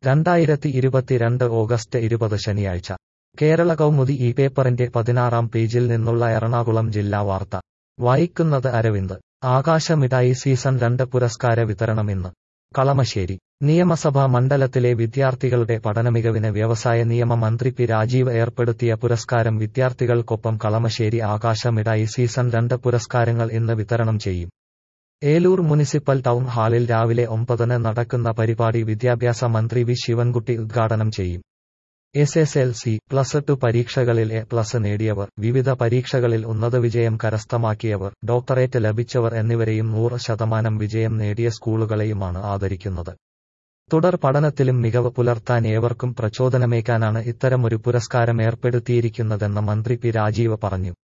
രണ്ടായിരത്തി ഇരുപത്തിരണ്ട് ഓഗസ്റ്റ് ഇരുപത് ശനിയാഴ്ച കേരള കൗമുദി ഈ പേപ്പറിന്റെ പതിനാറാം പേജിൽ നിന്നുള്ള എറണാകുളം ജില്ലാ വാർത്ത വായിക്കുന്നത് അരവിന്ദ് ആകാശമിഠായി സീസൺ രണ്ട് പുരസ്കാര വിതരണം ഇന്ന് കളമശ്ശേരി നിയമസഭാ മണ്ഡലത്തിലെ വിദ്യാർത്ഥികളുടെ പഠനമികവിന് വ്യവസായ നിയമ മന്ത്രി പി രാജീവ് ഏർപ്പെടുത്തിയ പുരസ്കാരം വിദ്യാർത്ഥികൾക്കൊപ്പം കളമശ്ശേരി ആകാശമിഠായി സീസൺ രണ്ട് പുരസ്കാരങ്ങൾ ഇന്ന് വിതരണം ചെയ്യും ഏലൂർ മുനിസിപ്പൽ ടൗൺ ഹാളിൽ രാവിലെ ഒമ്പതിന് നടക്കുന്ന പരിപാടി വിദ്യാഭ്യാസ മന്ത്രി വി ശിവൻകുട്ടി ഉദ്ഘാടനം ചെയ്യും S S L C plus two പരീക്ഷകളിൽ എ പ്ലസ് നേടിയവർ വിവിധ പരീക്ഷകളിൽ ഉന്നത വിജയം കരസ്ഥമാക്കിയവർ ഡോക്ടറേറ്റ് ലഭിച്ചവർ എന്നിവരെയും നൂറ് ശതമാനം വിജയം നേടിയ സ്കൂളുകളെയുമാണ് ആദരിക്കുന്നത് തുടർ പഠനത്തിലും മികവ് പുലർത്താൻ ഏവർക്കും പ്രചോദനമേകാനാണ് ഇത്തരമൊരു പുരസ്കാരം ഏർപ്പെടുത്തിയിരിക്കുന്നതെന്ന് മന്ത്രി പി രാജീവ് പറഞ്ഞു